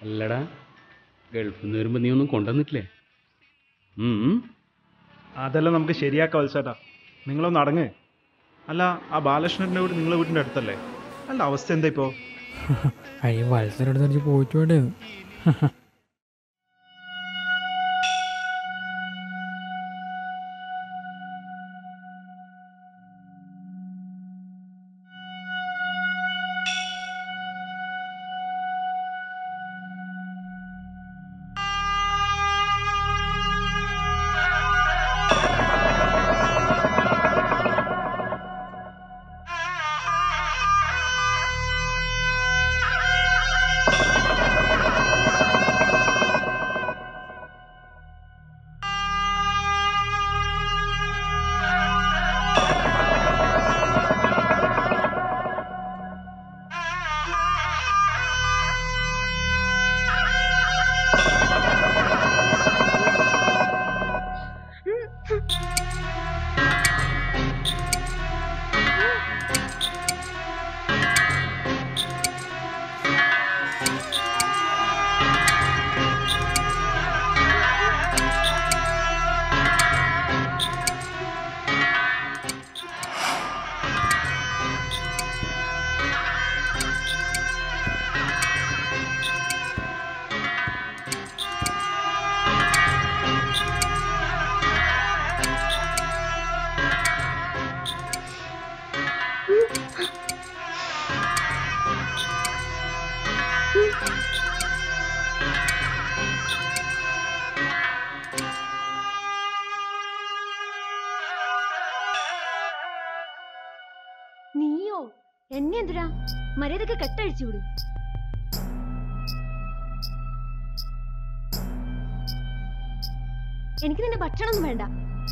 അല്ലടാ ഗൾഫിൽ നിന്ന് വരുമ്പോൾ നീ ഒന്നും കൊണ്ടുവന്നിട്ടില്ലേ ഉം. അതെല്ലാം നമുക്ക് ശരിയാക്കാം വത്സേട്ടാ നിങ്ങളൊന്ന് അടങ്ങ് അല്ല ആ ബാലകൃഷ്ണൻ്റെ വീട് നിങ്ങളെ വീടിൻ്റെ അടുത്തല്ലേ അല്ല അവസ്ഥ എന്താ ഇപ്പോൾ അയ്യ വത്സരം എടുത്ത് പോയിട്ട് വേണ്ടത് നീയോ എന്നെ എന്തിനാ മര്യാദക്ക് കെട്ടഴിച്ചു വിടും എനിക്ക് നിന്റെ ഭക്ഷണമൊന്നും വേണ്ട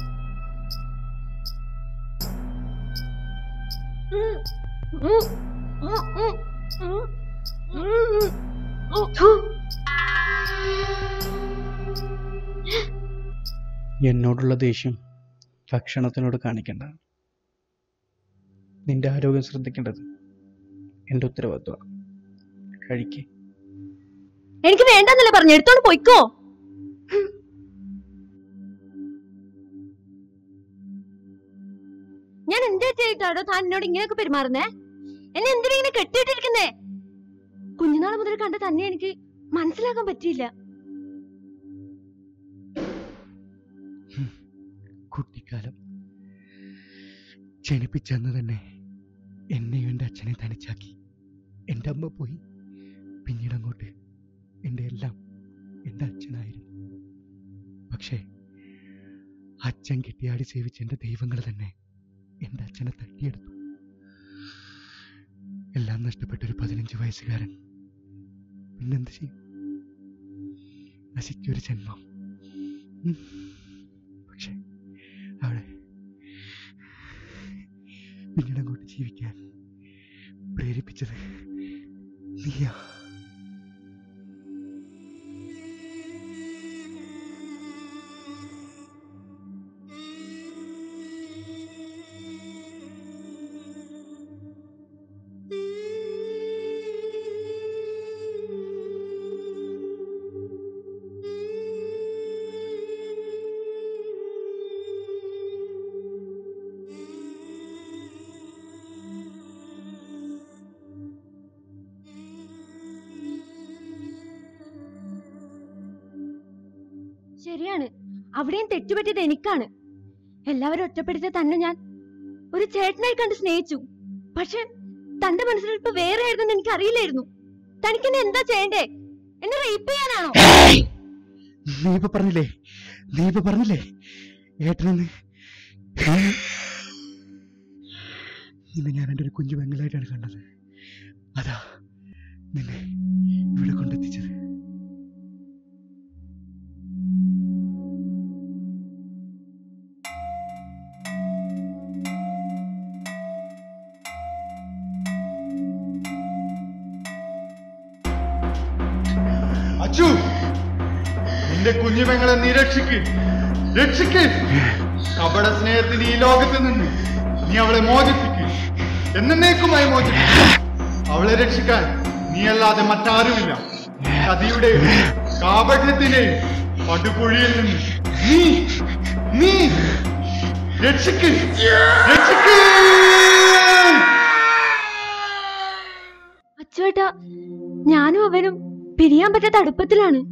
ഉം. ഉം. ഉം. ഉം. ഉം. ഉം. ഉം. ഉം. എന്നോടുള്ള ദേഷ്യം ഭക്ഷണത്തിനോട് കാണിക്കണ്ട നിന്റെ ആരോഗ്യം ശ്രദ്ധിക്കേണ്ടത് എൻ്റെ ഉത്തരവാദിത്വമാണ് കഴിക്കേ എനിക്ക് വേണ്ടെന്നല്ലേ പറഞ്ഞു എടുത്തോണ്ട് പോയിക്കോ ഞാൻ എന്താ ചെയ്തിട്ടാടോ താൻ എന്നോട് ഇങ്ങനെയൊക്കെ പെരുമാറുന്നേ എന്നെ എന്തിനാ ഇങ്ങനെ കെട്ടിയിട്ടിരിക്കുന്നേ കുഞ്ഞുനാൾ മുതൽ കണ്ട തന്നെ എനിക്ക് മനസ്സിലാക്കാൻ പറ്റിയില്ല കുട്ടിക്കാലം ജനിപ്പിച്ചെന്ന് തന്നെ എന്നെയും എൻ്റെ അച്ഛനെ തനിച്ചാക്കി എൻ്റെ അമ്മ പോയി പിന്നീട് അങ്ങോട്ട് എൻ്റെ എല്ലാം എൻ്റെ അച്ഛനായിരുന്നു പക്ഷേ അച്ഛൻ കെട്ടിയാടി സേവിച്ച എൻ്റെ ദൈവങ്ങൾ തന്നെ എൻ്റെ അച്ഛനെ തട്ടിയെടുത്തു എല്ലാം നഷ്ടപ്പെട്ട ഒരു പതിനഞ്ച് വയസ്സുകാരൻ പിന്നെന്ത് ചെയ്യും നശിച്ചൊരു ജന്മം ഉം. പക്ഷേ അവിടെ പിന്നീട് അങ്ങോട്ട് ജീവിക്കാൻ പ്രേരിപ്പിച്ചത് നീയാ ശരിയാണ് അവിടെയും തെറ്റുപറ്റിയത് എനിക്കാണ് എല്ലാവരും ഒറ്റപ്പെടുത്തിയ തന്നെ ഞാൻ ഒരു ചേട്ടനായി കണ്ട് സ്നേഹിച്ചു പക്ഷെ തന്റെ മനസ്സിൽ ഇപ്പൊ വേറെ ആയിരുന്നു എനിക്ക് അറിയില്ലായിരുന്നു തനിക്ക് എന്നെ എന്താ ചെയ്യണ്ടേ എന്നെ റേപ്പ് ചെയ്യാനാണോ നീ ഇപ്പൊ പറഞ്ഞില്ലേ നീ ഇപ്പൊ പറഞ്ഞില്ലേ ഏട്ടനെന്ന് നിന്നെ ഞാൻ എൻ്റെ ഒരു കുഞ്ഞു പെങ്ങളായിട്ടാണ് കണ്ടത് അതാ നിന്നെ ഇവിടെ കൊണ്ടെത്തിച്ചത് അച്ചു നിന്റെ കുഞ്ഞുമങ്ങളെ നീ രക്ഷിക്ക് രക്ഷിക്ക് കപട സ്നേഹത്തിന് ഈ ലോകത്ത് നിന്ന് നീ അവളെ മോചിപ്പിക്ക് എന്നേക്കുമായി മോചിപ്പിക്ക് അവളെ രക്ഷിക്കാൻ നീ അല്ലാതെ മറ്റാരുമില്ല ചതിയുടെയും കാപട്യത്തിന്റെയും പടുകുഴിയിൽ നിന്ന് നീ നീ രക്ഷിക്ക് രക്ഷിക്ക് അച്ചുവേട്ടാ ഞാനും അവനും പിരിയാൻ പറ്റാത്ത അടുപ്പത്തിലാണ്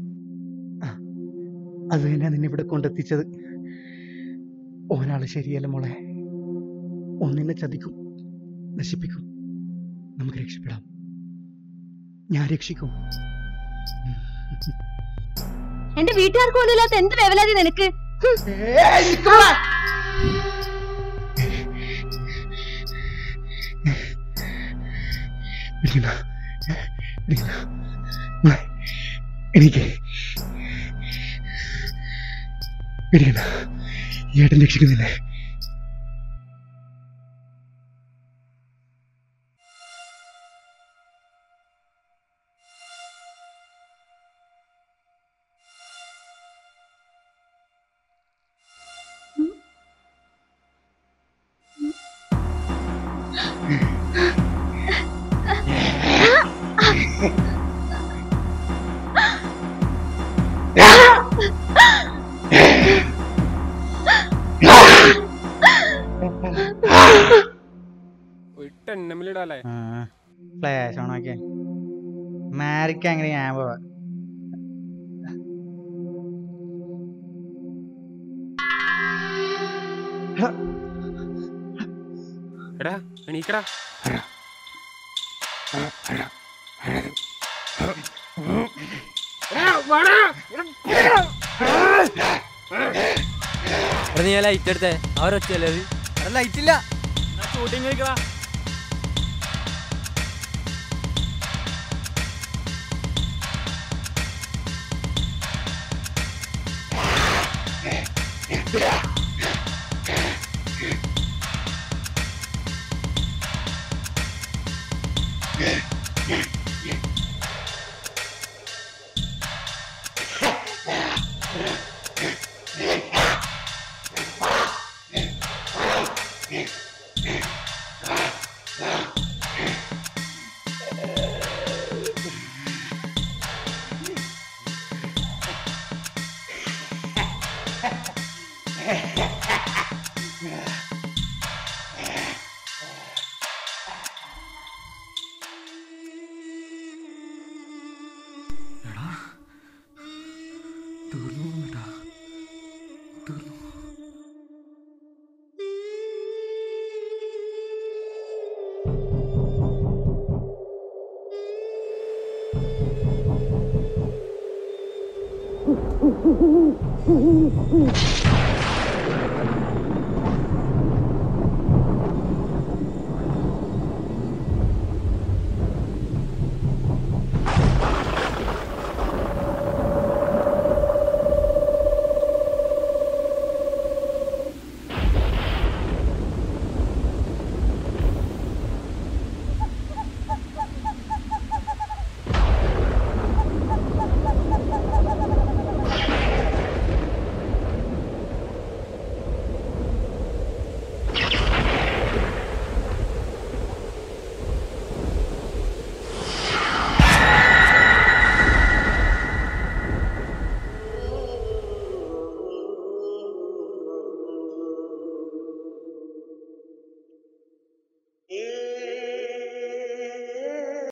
അത് തന്നെ നിന്നെ ഇവിടെ കൊണ്ടെത്തിച്ചത് ഒരാള് ശരിയല്ല മോളെ ഒന്നിനെ ചതിക്കും നശിപ്പിക്കും നമുക്ക് രക്ഷപ്പെടാം ഞാൻ രക്ഷിക്കും എന്റെ വീട്ടുകാർക്ക് പോലും ഇല്ലാത്ത എന്ത് വേവലാതി നിനക്ക് ഹും. പിടിക്കണ്ട. പിടിക്കണ്ട. മോളെ, എനിക്ക് പിടിക്കണ്ട ഈ ഏട്ടൻ രക്ഷിക്കുന്നില്ലേ ടെന്നമിലിടാല്ലേ ഫ്ലാഷ് ഓണാക്കിയ മാരിക്ക് അങ്ങനെ ഞാൻ പോവാ എടാ എണീക്കടാ എടാ നീ ലൈറ്റ് എടുത്തേ അവരൊറ്റയല്ലേ അത് ലൈറ്റ് ഇല്ല ഷൂട്ടിങ് കഴിക്കടാ ആ